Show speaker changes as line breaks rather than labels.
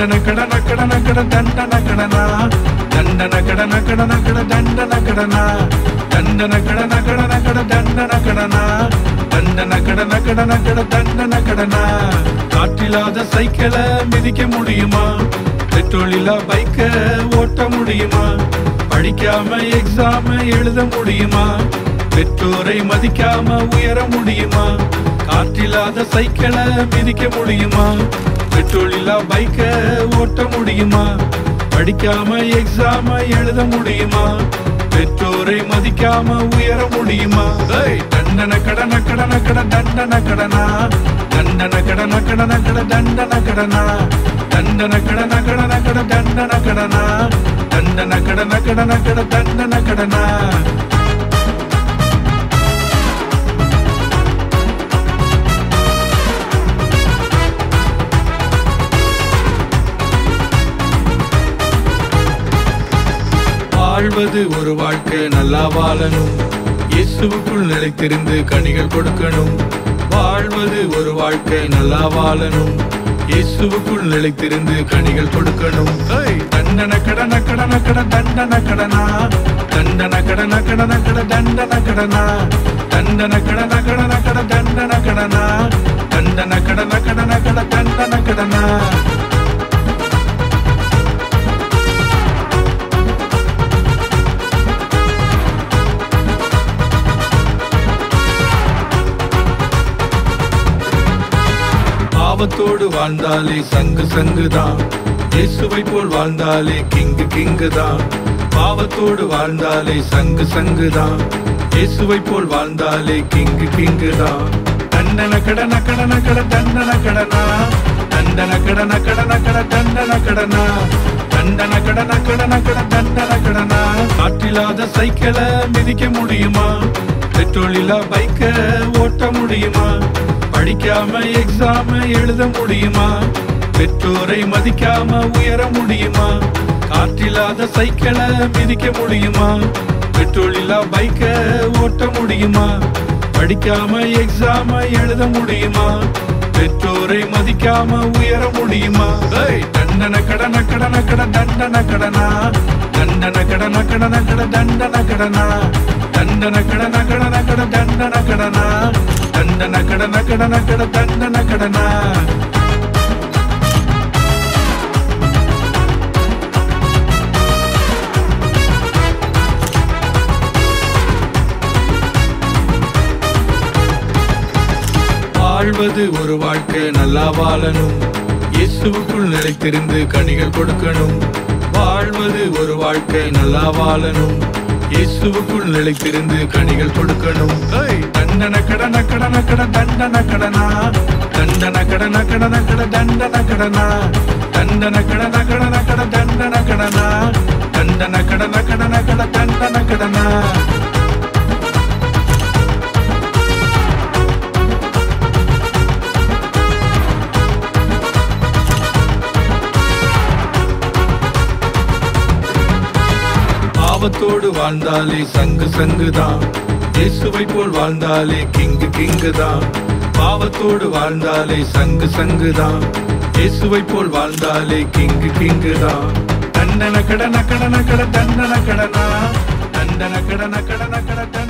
தண்டன கடன கடன கட தண்டன கடனா தண்டன கடன கடன கட தண்டன கடனா தண்டன கடன கடன கட தண்டன கடனா தண்டன கடன கடன கட தண்டன கடனா காற்றில்லாத சைக்கிளை மிதிக்க முடியுமா பெட்ரோல் இல்லா பைக்க ஓட்ட முடியுமா படிக்காம எக்ஸாம எழுத முடியுமா பெற்றோரை மதிக்காம உயர முடியுமா காற்றில்லாத சைக்கிளை மிதிக்க முடியுமா பெட்ரோல் இல்லா பைக்க ஓட்ட முடியுமா படிக்காம எக்ஸாம எழுத முடியுமா பெற்றோரை மதிக்காம உயர முடியுமா ஏய், தண்டன கடன கடன கட தண்டன கடனா தண்டன கடன கடன கட தண்டன கடனா தண்டன கடன கடன கட தண்டன கடனா தண்டன கடன கடன கட தண்டன கடனா வாழ்வது ஒரு வாழ்க்கை நல்லா வாழணும் இயேசுவுக்குள் நிலைத்திருந்து கனிகள் கொடுக்கணும் வாழ்வது ஒரு வாழ்க்கை நல்லா வாழணும் இயேசுவுக்குள் நிலைத்திருந்து கனிகள் கொடுக்கணும் ஏய், தண்டன கடன கடன கட தண்டன கடனா தண்டன கடன கடன கட தண்டன கடனா தண்டன கடன கடன கட தண்டன கடனா தண்டன கடன கடன கட தண்டன கடனா பாவத்தோடு வாழ்ந்தாலே சங்கு சங்கு தான் இயேசுவை போல் வாழ்ந்தாலே கிங்கு கிங்கு தான் பாவத்தோடு வாழ்ந்தாலே சங்கு சங்கு தான் இயேசுவை போல் வாழ்ந்தாலே கிங்கு கிங்கு தான் தண்டன கடன கடன கட தண்டன கடனா தண்டன கடன கடன கட தண்டன கடனா தண்டன கடன கடன கட தண்டன கடனா காற்றில்லாத சைக்கிளை மிதிக்க முடியுமா பெட்ரோல் இல்லா பைக்க ஓட்ட முடியுமா படிக்காம எக்ஸாம எழுத முடியுமா பெற்றோரை மதிக்காம உயர முடியுமா காற்றில்லாத சைக்கிளை மிதிக்க முடியுமா பெட்ரோல் இல்லா பைக்க ஓட்ட முடியுமா படிக்காம எக்ஸாம எழுத முடியுமா பெற்றோரை மதிக்காம உயர முடியுமா ஏய், தண்டன கடன கடன கட தண்டன கடனா தண்டன கடன கடன கட தண்டன கடனா தண்டன கடன கடன கட தண்டன கடனா தண்டன கடன கடன கட தண்டன கடனா வாழ்வது ஒரு வாழ்க்கை நல்லா வாழணும் இயேசுவுக்குள் நிலைத்திருந்து கனிகள் கொடுக்கணும் வாழ்வது ஒரு வாழ்க்கை நல்லா வாழணும் இயேசுவுக்குள் நிலைத்திருந்து கனிகள் கொடுக்கணும் ஏய், தண்டன கடன கடன கட தண்டன கடனா தண்டன கடன கடன கட தண்டன கடனா தண்டன கடன கடன கட தண்டன கடனா தண்டன கடன கடன கட தண்டன கடனா பாவத்தோடு வாழ்ந்தாலே சங்கு சங்கு தான் இயேசுவை போல் வாழ்ந்தாலே கிங்கு கிங்கு தான் பாவத்தோடு வாழ்ந்தாலே சங்கு சங்கு தான் இயேசுவை போல் வாழ்ந்தாலே கிங்கு கிங்கு தான் தண்டன கடன கடன கட தண்டன கடனா தண்டன கடன கடன கட